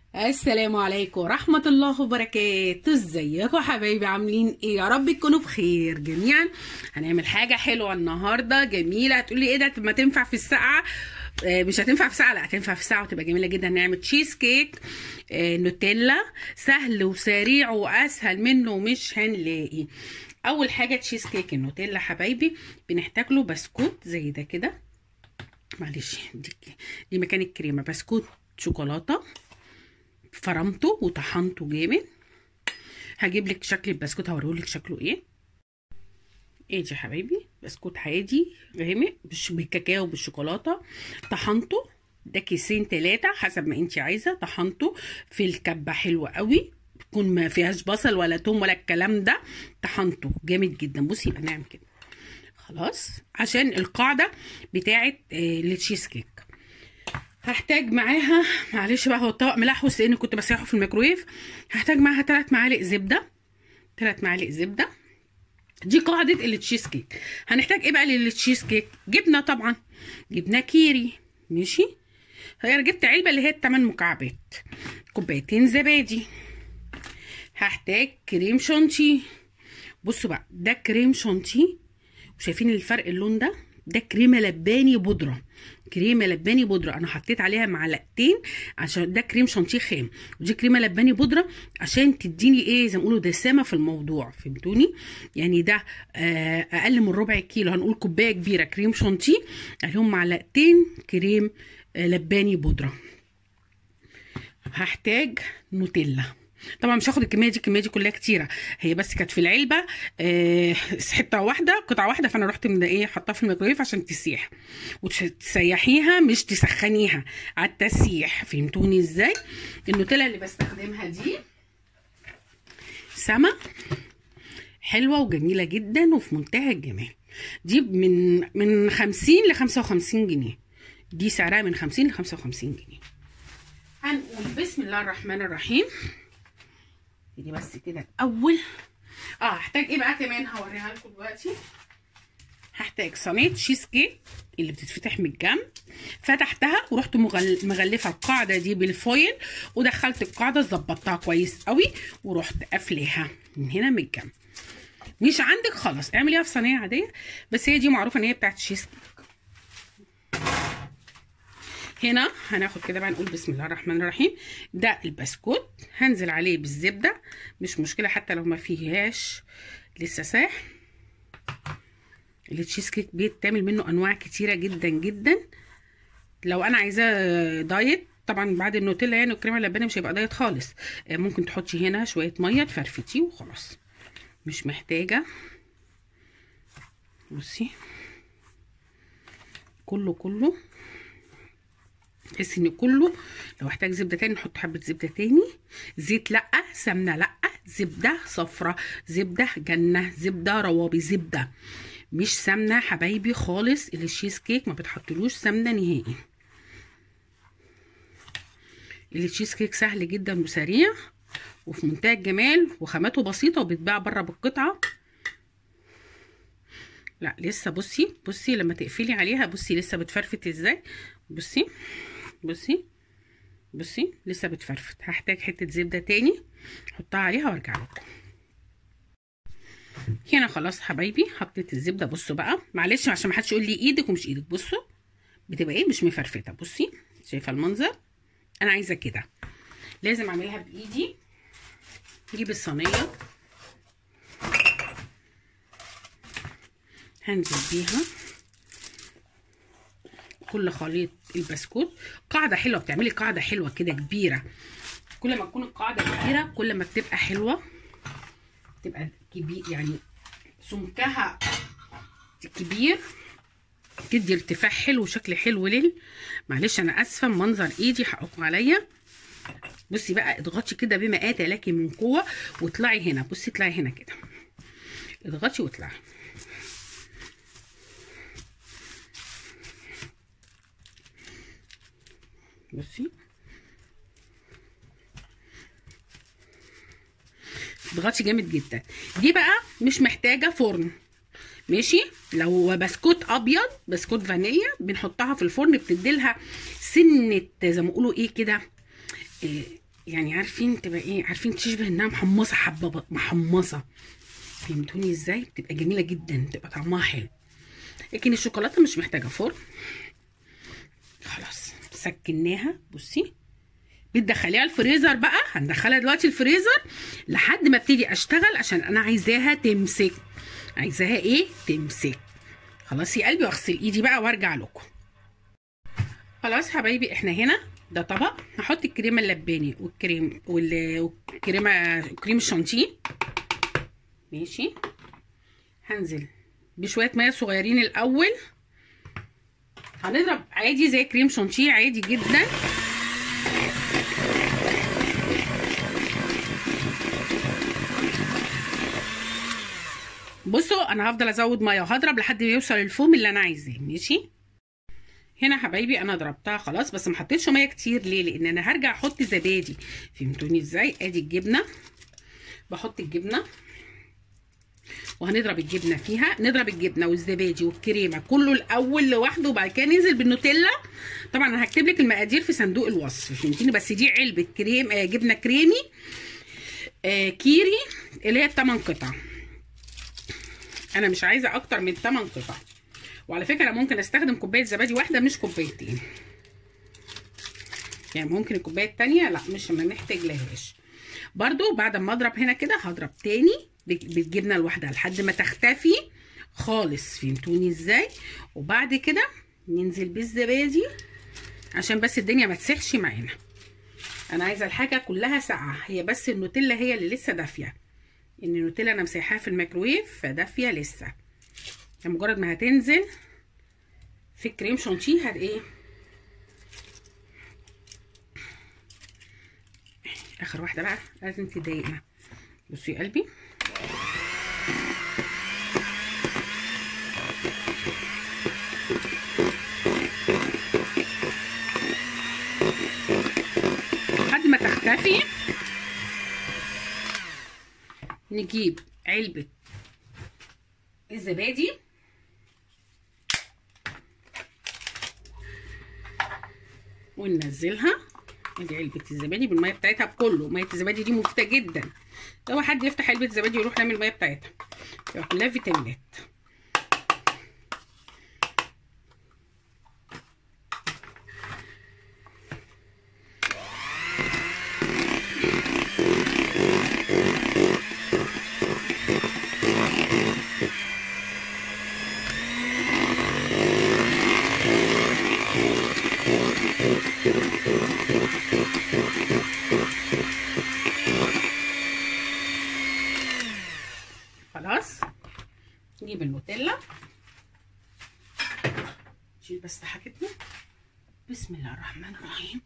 السلام عليكم ورحمة الله وبركاته ازيكم حبايبي عاملين ايه يا رب تكونوا بخير جميعا هنعمل حاجة حلوة النهاردة جميلة هتقولي ايه ده ما تنفع في الساعة آه، مش هتنفع في ساعة لا هتنفع في ساعة وتبقى جميلة جدا نعمل تشيز كيك آه، نوتيلا سهل وسريع واسهل منه مش هنلاقي اول حاجة تشيز كيك النوتيلا حبايبي بنحتاج له بسكوت زي ده كده معلش دي دي مكان الكريمة بسكوت شوكولاتة فرمته وطحنته جامد هجيب لك شكل البسكوت هوريهولك شكله ايه ايه دي يا حبايبي بسكوت عادي غامق بالش- بالكاكاو بالشوكولاته طحنته ده كيسين تلاتة حسب ما انت عايزه طحنته في الكبه حلوه قوي تكون ما فيهاش بصل ولا توم ولا الكلام ده طحنته جامد جدا بصي يبقى نعمل كده خلاص عشان القاعده بتاعه آه، التشيز كيك هحتاج معاها معلش بقى هو الطبق ملحوس لان كنت بسيحه في الميكرويف هحتاج معاها 3 معالق زبده 3 معالق زبده دي قاعده التشيز كيك هنحتاج ايه بقى للتشيز كيك جبنه طبعا جبنه كيري ماشي انا جبت علبه اللي هي الثمان مكعبات كوبايتين زبادي هحتاج كريم شانتيه بصوا بقى ده كريم شانتيه وشايفين الفرق اللون ده ده كريمه لباني بودره كريمه لباني بودره انا حطيت عليها معلقتين عشان ده كريم شانتيه خام ودي كريمه لباني بودره عشان تديني ايه زي ما بيقولوا دسامه في الموضوع فهمتوني يعني ده آه اقل من ربع كيلو هنقول كوبايه كبيره كريم شانتيه عليهم معلقتين كريم آه لباني بودره هحتاج نوتيلا طبعا مش هاخد الكميه دي الكميه دي كلها كتيره هي بس كانت في العلبه آه حته واحده قطعه واحده فانا رحت من ايه حطها في الميكرويف عشان تسيح وتسيحيها مش تسخنيها على التسيح فهمتوني ازاي النوتيلا اللي بستخدمها دي سما حلوه وجميله جدا وفي منتهى الجمال دي من من 50 ل 55 جنيه دي سعرها من 50 ل 55 جنيه هنقول بسم الله الرحمن الرحيم دي بس كده الاول اه هحتاج ايه بقى كمان هوريها لكم دلوقتي هحتاج صينيه تشيز كيك اللي بتتفتح من الجنب فتحتها ورحت مغل... مغلفه القاعده دي بالفويل ودخلت القاعده ظبطتها كويس قوي ورحت قافلاها من هنا من الجنب مش عندك خلاص اعمليها في صينيه عاديه بس هي دي معروفه ان هي بتاعت تشيز كيك هنا هناخد كده بقى نقول بسم الله الرحمن الرحيم ده البسكوت هنزل عليه بالزبده مش مشكله حتى لو ما فيهاش لسه ساح التشيز كيك بيتعمل منه انواع كتيره جدا جدا لو انا عايزاه دايت طبعا بعد النوتيلا يعني والكريمه اللبانه مش هيبقى دايت خالص آه، ممكن تحطي هنا شويه ميه تفرفتيه وخلاص مش محتاجه بصي كله كله تحسي ان كله لو احتاج زبده تاني نحط حبه زبده تاني زيت لا سمنه لا زبده صفرة زبده جنه زبده روابي زبده مش سمنه حبايبي خالص التشيز كيك ما بتحطلوش سمنه نهائي التشيز كيك سهل جدا وسريع وفي منتهى الجمال وخاماته بسيطه وبيتباع بره بالقطعه لا لسه بصي بصي لما تقفلي عليها بصي لسه بتفرفت ازاي بصي بصي بصي لسه بتفرفت هحتاج حته زبده تاني احطها عليها وارجع لكم هنا خلاص حبايبي حطيت الزبده بصوا بقى معلش عشان ما حدش يقول لي ايدك ومش ايدك بصوا بتبقى ايه مش مفرفته بصي شايفه المنظر انا عايزه كده لازم اعملها بايدي اجيب الصينيه هنزل بيها كل خليط البسكوت قاعدة حلوة بتعملي قاعدة حلوة كده كبيرة كل ما تكون القاعدة كبيرة كل ما بتبقى حلوة تبقى كبير يعني سمكها كبير تدي ارتفاع حلو وشكل حلو لل معلش انا اسفه منظر ايدي حقكم عليا بصي بقى اضغطي كده بما اتى لك من قوه واطلعي هنا بصي اطلعي هنا كده اضغطي واطلعي بصي اضغطي جامد جدا دي بقى مش محتاجه فرن ماشي لو بسكوت ابيض بسكوت فانيليا بنحطها في الفرن بتديلها سنه زي ما بيقولوا ايه كده إيه يعني عارفين تبقى ايه عارفين تشبه انها محمصه حبه ب- محمصه فهمتوني ازاي بتبقى جميله جدا بتبقى طعمها حلو لكن الشوكولاته مش محتاجه فرن خلاص سكناها بصي بتدخليها الفريزر بقى هندخلها دلوقتي الفريزر لحد ما ابتدي اشتغل عشان انا عايزاها تمسك عايزاها ايه تمسك خلاص يا قلبي واغسل ايدي بقى وارجع لكم خلاص حبايبي احنا هنا ده طبق هحط الكريمه اللباني والكريم وال- والكريمه كريم الشانتيه ماشي هنزل بشويه ميه صغيرين الاول هنضرب عادي زي كريم شانتيه عادي جدا بصوا انا هفضل ازود ميه وهضرب لحد ما يوصل الفوم اللي انا عايزاه ماشي هنا يا حبايبي انا ضربتها خلاص بس ما حطيتش ميه كتير ليه لان انا هرجع احط زبادي فهمتوني ازاي ادي الجبنه بحط الجبنه وهنضرب الجبنه فيها نضرب الجبنه والزبادي والكريمه كله الاول لوحده وبعد كده ننزل بالنوتيلا طبعا انا هكتب لك المقادير في صندوق الوصف فهمتيني بس دي علبه كريم آه جبنه كريمي آه كيري اللي هي 8 قطع انا مش عايزه اكتر من 8 قطع وعلى فكره انا ممكن استخدم كوبايه زبادي واحده مش كوبايتين يعني ممكن الكوبايه التانية لا مش ما نحتاج لهاش برضو بعد ما اضرب هنا كده هضرب تاني بالجبنه الواحده لحد ما تختفي خالص فهمتوني ازاي وبعد كده ننزل بالزبادي عشان بس الدنيا ما تسيحش معانا انا عايزه الحاجه كلها ساقعه هي بس النوتيلا هي اللي لسه دافيه ان النوتيلا انا مسيحاها في الميكرويف فدافيه لسه مجرد ما هتنزل في الكريم شانتيه هت ايه اخر واحده بقى لازم تضايقنا بصوا يا قلبي لحد ما تختفي نجيب علبة الزبادي وننزلها ادي علبة الزبادي بالمية بتاعتها بكله مية الزبادي دي مفيدة جدا لو حد يفتح علبة زبادي يروح يعمل المية بتاعتها تبقى كلها فيتامينات خلاص نجيب النوتيلا نشيل بس حاجتنا بسم الله الرحمن الرحيم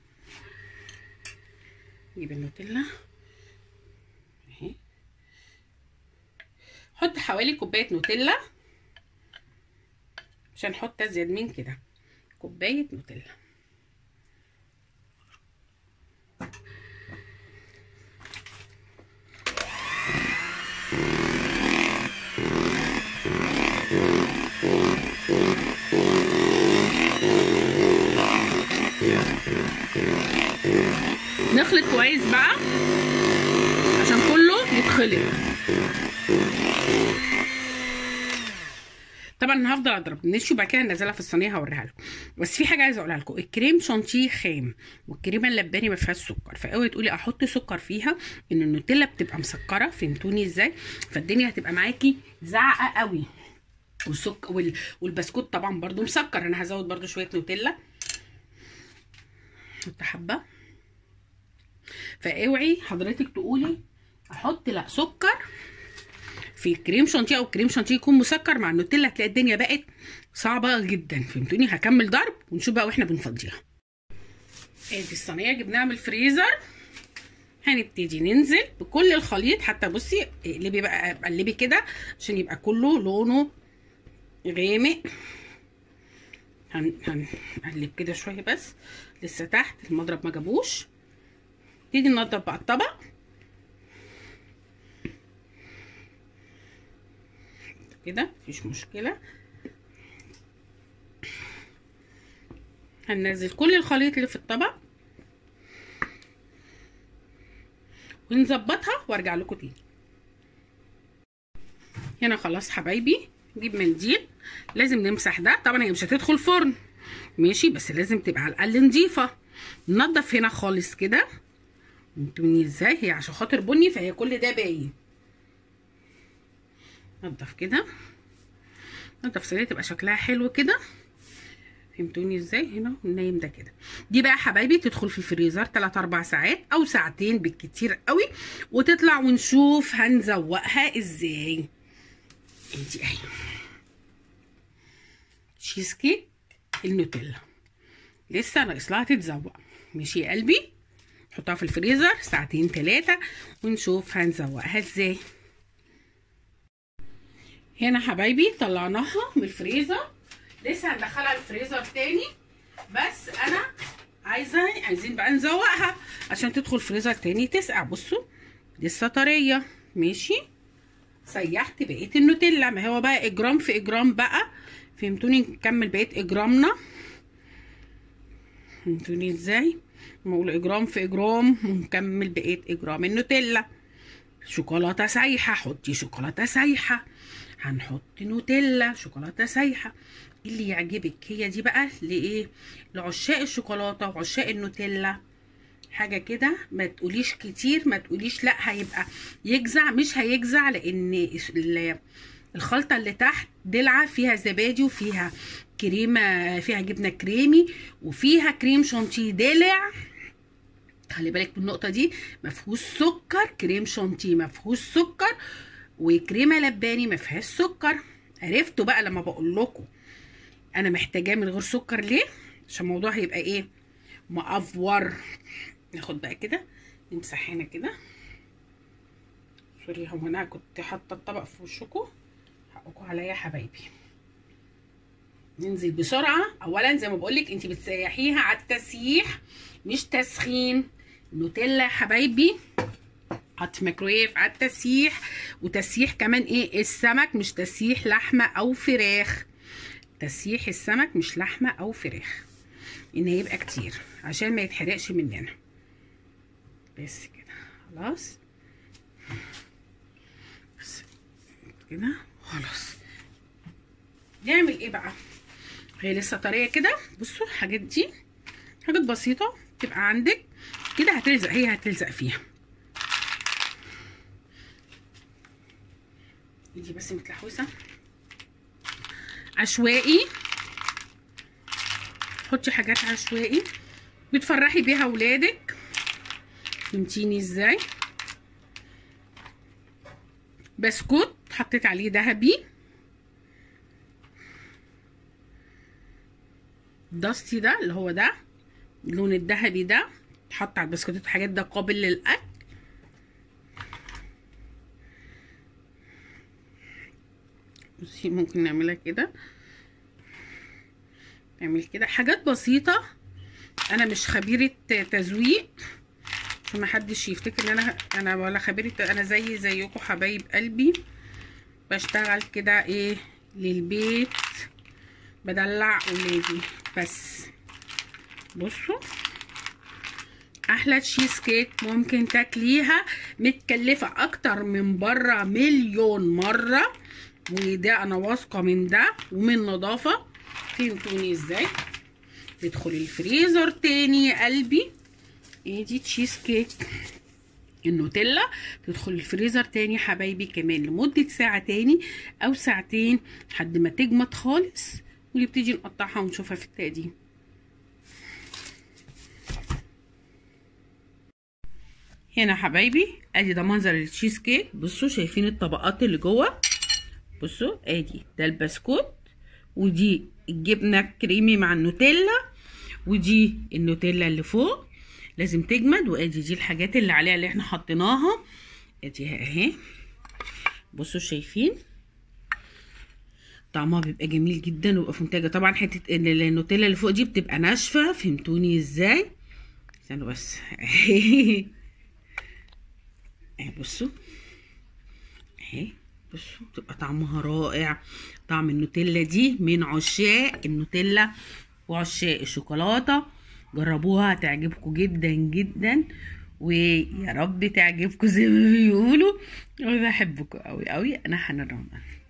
نجيب النوتيلا اهي حط حوالي كوبايه نوتيلا عشان نحط ازيد من كده كوبايه نوتيلا نخلط كويس بقى عشان كله يتخلط طبعا انا هفضل اضرب نشي وبعد كده هنزلها في الصينيه هوريها لكم بس في حاجه عايزه اقولها لكم الكريم شانتيه خام والكريمه اللباني ما فيهاش سكر فاوعي تقولي احط سكر فيها ان النوتيلا بتبقى مسكره فهمتوني ازاي فالدنيا هتبقى معاكي زعقه قوي والسك وال... والبسكوت طبعا برضو مسكر انا هزود برضو شويه نوتيلا حط حبه فاوعي حضرتك تقولي احط لا سكر في كريم شانتيه او كريم شانتيه يكون مسكر مع النوتيلا هتلاقي الدنيا بقت صعبه جدا فهمتوني هكمل ضرب ونشوف بقى واحنا بنفضيها ادي الصينيه جبناها من الفريزر هنبتدي ننزل بكل الخليط حتى بصي اقلبي بقى قلبي كده عشان يبقى كله لونه غامق هن هنقلب كده شويه بس لسه تحت المضرب ما جابوش نبتدي ننضف بقى الطبق كده مفيش مشكله هننزل كل الخليط اللي في الطبق ونظبطها وارجع لكم تاني هنا خلاص حبايبي نجيب منديل لازم نمسح ده طبعا هي مش هتدخل فرن ماشي بس لازم تبقى على الاقل نضيفه ننضف هنا خالص كده فهمتوني ازاي هي عشان خاطر بني فهي كل ده باين نضف كده نضف صينيه تبقى شكلها حلو كده فهمتوني ازاي هنا النايم ده كده دي بقى حبايبي تدخل في الفريزر 3 4 ساعات او ساعتين بالكتير قوي وتطلع ونشوف هنزوقها ازاي دي اهي تشيز كيك النوتيلا لسه ناقص لها تتزوق ماشي يا قلبي نحطها في الفريزر ساعتين ثلاثه ونشوف هنزوقها ازاي هنا حبايبي طلعناها من الفريزر لسه هندخلها الفريزر تاني بس انا عايزه عايزين بقى نزوقها عشان تدخل فريزر تاني تسقع بصوا لسه طريه ماشي سيحت بقيه النوتيلا ما هو بقى اجرام في اجرام بقى فهمتوني نكمل بقيه اجرامنا فهمتوني ازاي نقول اجرام في اجرام ونكمل بقيه اجرام النوتيلا شوكولاته سايحه حطي شوكولاته سايحه هنحط نوتيلا شوكولاته سايحه اللي يعجبك هي دي بقى لايه لعشاق الشوكولاته وعشاق النوتيلا حاجه كده ما تقوليش كتير ما تقوليش لا هيبقى يجزع مش هيجزع لان الخلطه اللي تحت دلعه فيها زبادي وفيها كريمه فيها جبنه كريمي وفيها كريم شانتيه دلع خلي بالك من النقطه دي ما فيهوش سكر كريم شانتيه ما فيهوش سكر وكريمه لباني ما فيهاش سكر عرفتوا بقى لما بقول لكم انا محتاجاه من غير سكر ليه عشان الموضوع هيبقى ايه مقفور ناخد بقى كده نمسح هنا كده سوري هو انا كنت حاطه الطبق في وشكم حقكم عليا يا حبايبي ننزل بسرعه اولا زي ما بقولك انت بتسيحيها على التسييح مش تسخين نوتيلا يا حبايبي حط في ميكرويف على التسييح وتسييح كمان ايه السمك مش تسييح لحمه او فراخ تسييح السمك مش لحمه او فراخ ان هيبقى كتير عشان ما يتحرقش مننا بس كده خلاص بس كده خلاص نعمل ايه بقى هي لسه طريه كده بصوا الحاجات دي حاجات بسيطه تبقى عندك كده هتلزق هي هتلزق فيها دي بس متلحوسه عشوائي حطي حاجات عشوائي بتفرحي بيها ولادك فهمتيني ازاي بسكوت حطيت عليه ذهبي داستي ده اللي هو ده اللون الذهبي ده اتحط على البسكوتات والحاجات ده قابل للاكل بصي ممكن نعملها كده نعمل كده حاجات بسيطه انا مش خبيره تزويق عشان محدش يفتكر ان انا انا ولا خبيره انا زي زيكم حبايب قلبي بشتغل كده ايه للبيت بدلع ولادي بس بصوا احلى تشيز كيك ممكن تاكليها متكلفه اكتر من بره مليون مره وده انا واثقه من ده ومن نظافه فهمتوني ازاي تدخل الفريزر تاني يا قلبي ايه دي تشيز كيك النوتيلا تدخل الفريزر تاني حبايبي كمان لمدة ساعة تاني او ساعتين لحد ما تجمد خالص ونبتدي نقطعها ونشوفها في التقديم هنا حبايبي ادي ده منظر التشيز كيك بصوا شايفين الطبقات اللي جوه بصوا ادي ده البسكوت ودي الجبنه الكريمي مع النوتيلا ودي النوتيلا اللي فوق لازم تجمد وادي دي الحاجات اللي عليها اللي احنا حطيناها اديها اهي بصوا شايفين طعمها بيبقى جميل جدا ويبقى في منتجه طبعا حته النوتيلا اللي فوق دي بتبقى ناشفه فهمتوني ازاي استنوا بس اهي بصوا اهي بصوا بتبقى طعمها رائع طعم النوتيلا دي من عشاق النوتيلا وعشاق الشوكولاته جربوها هتعجبكم جدا جدا ويا رب تعجبكم زي ما بيقولوا وبحبكم قوي قوي انا حنان رمضان